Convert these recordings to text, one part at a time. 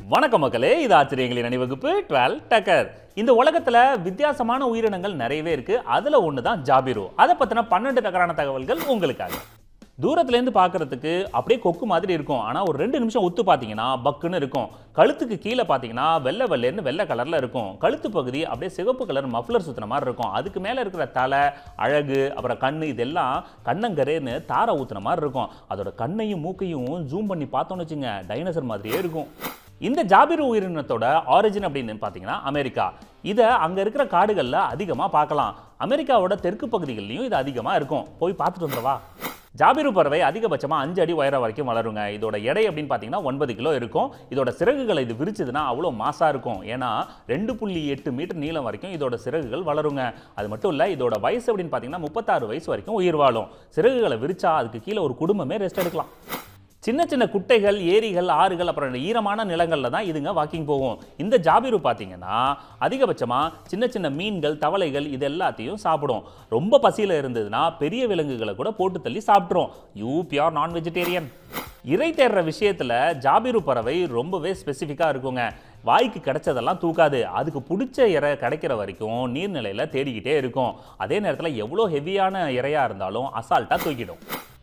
வணக்கம் மக்களே இது ஆச்சரியங்களின் அணிவகுப்பு டுவெல் டக்கர் இந்த உலகத்துல வித்தியாசமான உயிரினங்கள் நிறையவே இருக்கு அதுல ஒன்று தான் ஜாபிரு அதை பத்தின பன்னெண்டு டக்கரான தகவல்கள் உங்களுக்காக தூரத்துல இருந்து பார்க்கறதுக்கு அப்படியே கொக்கு மாதிரி இருக்கும் ஆனா ஒரு ரெண்டு நிமிஷம் உத்து பார்த்தீங்கன்னா பக்குன்னு இருக்கும் கழுத்துக்கு கீழே பார்த்தீங்கன்னா வெள்ளை வெள்ளைன்னு வெள்ளை கலர்ல இருக்கும் கழுத்து பகுதி அப்படியே சிவப்பு கலர் மஃப்ளர் சுத்தின மாதிரி இருக்கும் அதுக்கு மேல இருக்கிற தலை அழகு அப்புறம் கண்ணு இதெல்லாம் கண்ணங்கரேன்னு தாரை ஊத்துன மாதிரி இருக்கும் அதோட கண்ணையும் மூக்கையும் ஜூம் பண்ணி பார்த்தோம்னு வச்சுங்க டைனோசர் மாதிரியே இருக்கும் இந்த ஜாபிர் உயிரினத்தோட ஆரிஜின் அப்படின்னு பார்த்தீங்கன்னா அமெரிக்கா இதை அங்கே இருக்கிற காடுகளில் அதிகமாக பார்க்கலாம் அமெரிக்காவோட தெற்கு பகுதிகள்லையும் இது அதிகமாக இருக்கும் போய் பார்த்துட்டு வந்துடவா ஜாபிரு பறவை அதிகபட்சமாக அஞ்சு அடி உயரம் வரைக்கும் வளருங்க இதோட எடை அப்படின்னு பார்த்தீங்கன்னா ஒன்பது கிலோ இருக்கும் இதோட சிறகுகளை இது விரிச்சதுன்னா அவ்வளோ மாசாக இருக்கும் ஏன்னா ரெண்டு புள்ளி எட்டு மீட்டர் நீளம் வரைக்கும் இதோட சிறகுகள் வளருங்க அது மட்டும் இல்லை இதோட வயசு அப்படின்னு பார்த்தீங்கன்னா முப்பத்தாறு வயசு வரைக்கும் உயிர் வாழும் சிறகுகளை விரிச்சா அதுக்கு கீழே ஒரு குடும்பமே ரெஸ்ட் எடுக்கலாம் சின்ன சின்ன குட்டைகள் ஏரிகள் ஆறுகள் அப்புறம் இந்த ஈரமான நிலங்களில் தான் இதுங்க வாக்கிங் போகும் இந்த ஜாபிரு பார்த்தீங்கன்னா அதிகபட்சமாக சின்ன சின்ன மீன்கள் தவளைகள் இது எல்லாத்தையும் சாப்பிடும் ரொம்ப பசியில் இருந்ததுன்னா பெரிய விலங்குகளை கூட போட்டு தள்ளி சாப்பிட்ரும் யூ பியோர் நான் வெஜிடேரியன் இறை தேடுற விஷயத்தில் ஜாபிரு பறவை ரொம்பவே ஸ்பெசிஃபிக்காக இருக்குங்க வாய்க்கு கிடைச்சதெல்லாம் தூக்காது அதுக்கு பிடிச்ச இறை கிடைக்கிற வரைக்கும் நீர்நிலையில் தேடிக்கிட்டே இருக்கும் அதே நேரத்தில் எவ்வளோ ஹெவியான இறையாக இருந்தாலும் அசால்ட்டாக தூக்கிடும்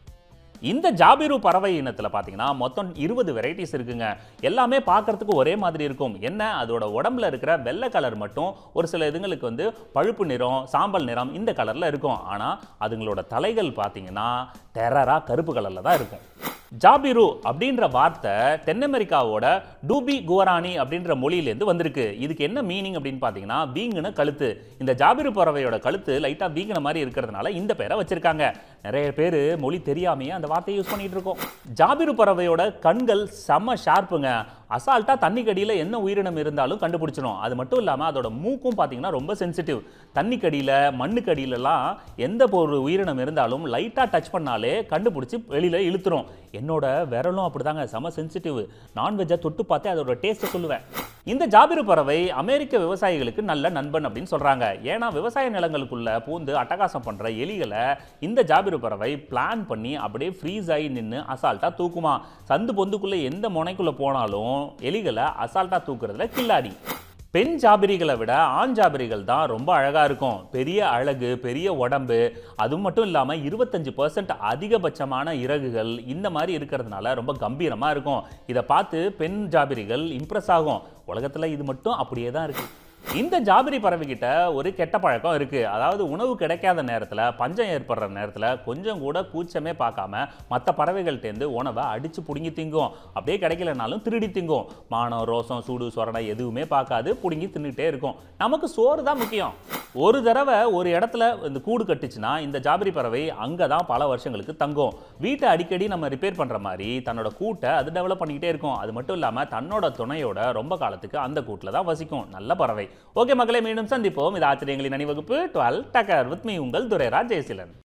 இந்த ஜாபிரு பறவை இனத்தில் பார்த்தீங்கன்னா மொத்தம் இருபது வெரைட்டிஸ் இருக்குங்க எல்லாமே பார்க்கறதுக்கு ஒரே மாதிரி இருக்கும் என்ன அதோட உடம்புல இருக்கிற வெள்ளை கலர் மட்டும் ஒரு சில இதுங்களுக்கு வந்து பழுப்பு நிறம் சாம்பல் நிறம் இந்த கலரில் இருக்கும் ஆனால் அதுங்களோட தலைகள் பார்த்தீங்கன்னா டெரரா கருப்பு கலரில் தான் இருக்கும் ஜாபிரு அப்படின்ற வார்த்தை தென் அமெரிக்காவோட டூபி குவரானி அப்படின்ற மொழியிலேருந்து வந்திருக்கு இதுக்கு என்ன மீனிங் அப்படின்னு பார்த்தீங்கன்னா வீங்குன கழுத்து இந்த ஜாபிரு பறவையோட கழுத்து லைட்டாக வீங்கின மாதிரி இருக்கிறதுனால இந்த பேரை வச்சிருக்காங்க நிறைய பேர் மொழி தெரியாமையே அந்த வார்த்தையை யூஸ் பண்ணிட்டு இருக்கோம் ஜாபிரு பறவையோட கண்கள் செம்ம ஷார்ப்புங்க அசால்ட்டாக தண்ணிக்கடியில் என்ன உயிரினம் இருந்தாலும் கண்டுபிடிச்சிடும் அது மட்டும் இல்லாமல் அதோட மூக்கும் பார்த்தீங்கன்னா ரொம்ப சென்சிட்டிவ் தண்ணிக்கடியில் மண்ணுக்கடியிலலாம் எந்த ஒரு உயிரினம் இருந்தாலும் லைட்டாக டச் பண்ணாலே கண்டுபிடிச்சி வெளியில் இழுத்துரும் என்னோட விரலும் அப்படிதாங்க செம சென்சிட்டிவ் நான்வெஜ்ஜை தொட்டு பார்த்தே அதோட டேஸ்ட்டை சொல்லுவேன் இந்த ஜாபிரு பறவை அமெரிக்க விவசாயிகளுக்கு நல்ல நண்பன் அப்படின்னு சொல்றாங்க ஏன்னா விவசாய நிலங்களுக்குள்ள பூந்து அட்டகாசம் பண்ற எலிகளை இந்த ஜாபிரு பறவை பிளான் பண்ணி அப்படியே ஃப்ரீஸ் ஆகி நின்று அசால்ட்டா தூக்குமா சந்து பொந்துக்குள்ள எந்த முனைக்குள்ள போனாலும் எலிகளை அசால்ட்டா தூக்குறதுல கில்லாடி பெண் ஜாபிரிகளை விட ஆண் ஜாபிரிகள் தான் ரொம்ப அழகா இருக்கும் பெரிய அழகு பெரிய உடம்பு அது மட்டும் இல்லாமல் இருபத்தஞ்சு பர்சன்ட் அதிகபட்சமான இறகுகள் இந்த மாதிரி இருக்கிறதுனால ரொம்ப கம்பீரமா இருக்கும் இதை பார்த்து பெண் ஜாபிரிகள் இம்ப்ரெஸ் ஆகும் உலகத்துல இது மட்டும் அப்படியே தான் இருக்கு இந்த ஜாபிரி பறவைகிட்ட ஒரு கெட்ட பழக்கம் இருக்கு அதாவது உணவு கிடைக்காத நேரத்தில் பஞ்சம் ஏற்படுற நேரத்தில் கொஞ்சம் கூட கூச்சமே பார்க்காம மற்ற பறவைகள்ட்டேருந்து உணவை அடிச்சு பிடுங்கி திங்கும் அப்படியே கிடைக்கலனாலும் திருடி திங்கும் மானம் ரோசம் சூடு சொரணை எதுவுமே பார்க்காது பிடுங்கி தின்னுட்டே இருக்கும் நமக்கு சோறு தான் முக்கியம் ஒரு தடவை ஒரு இடத்துல இந்த கூடு கட்டுச்சுன்னா இந்த ஜாபிரி பறவை அங்கே தான் பல வருஷங்களுக்கு தங்கும் வீட்டை அடிக்கடி நம்ம ரிப்பேர் பண்ணுற மாதிரி தன்னோட கூட்டை அது டெவலப் பண்ணிக்கிட்டே இருக்கும் அது மட்டும் இல்லாமல் தன்னோட துணையோட ரொம்ப காலத்துக்கு அந்த கூட்டில் தான் வசிக்கும் நல்ல பறவை ஓகே மக்களே மீண்டும் சந்திப்போம் இது ஆச்சரியங்களின் அணிவகுப்பு டுவெல் டக்கர் வித் மீ உங்கள் துரைராஜ் ஜெயசீலன்